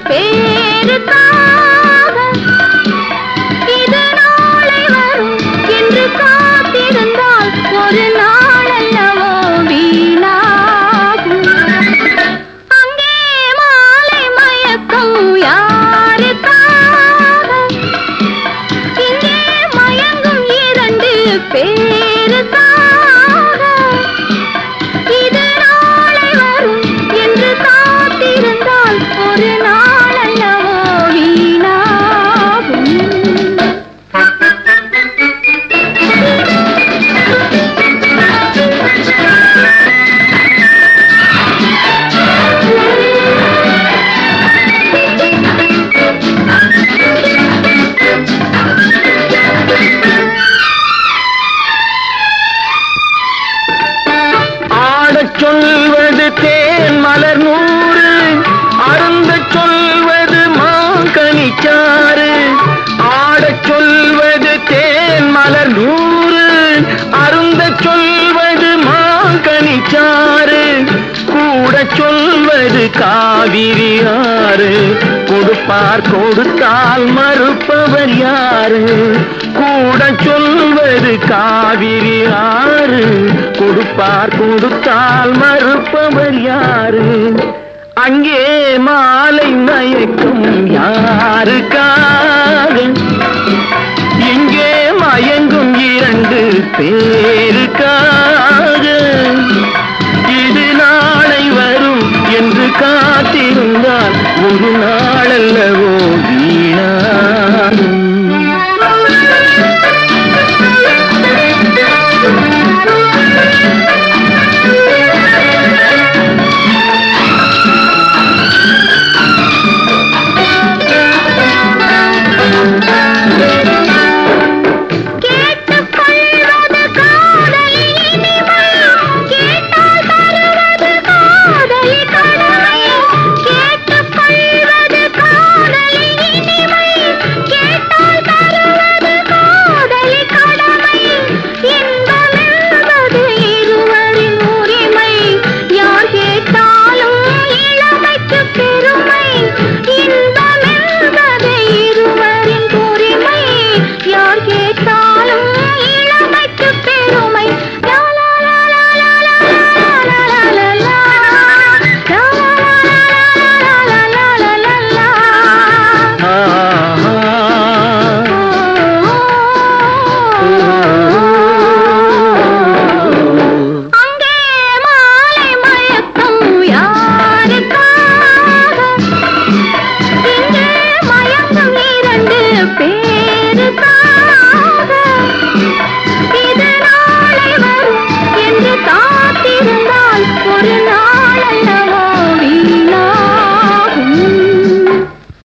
பேருக்காக இது நாளை வரும் என்று காத்திருந்தால் ஒரு நாள் அல்லவோ வீணாகும் அங்கே மாலை மயக்கம் யாருக்காக இங்கே மயங்கும் இரண்டு பேருக்காக இது நாளை வரும் என்று காத்திருந்தால் ஒரு நாள் அல்லவோ வீணாகும் ஆடச் சொல்வது தேன் மலர் நூறு அருந்தச் சொல்வது மாங்கனிச்சாறு ஆடச் சொல்வது தேன் மலர் நூறு அருந்தச் சொல்வது மாங்கனிச்சாறு கூட சொல்வது காவிரி ஆறு கொடுப்பார் கொடுத்தால் மறுப்பவர் யாரு கூட சொல்வது காவிரி ஆறு கொடுப்பார் கொடுத்தால் மறுப்பவர் யாரு அங்கே மாலை மயக்கம் யாருக்காக இங்கே மயங்கும் இரண்டு பேருக்காக இது நாளை வரும் என்று காத்திருந்தால் ஒரு நாள்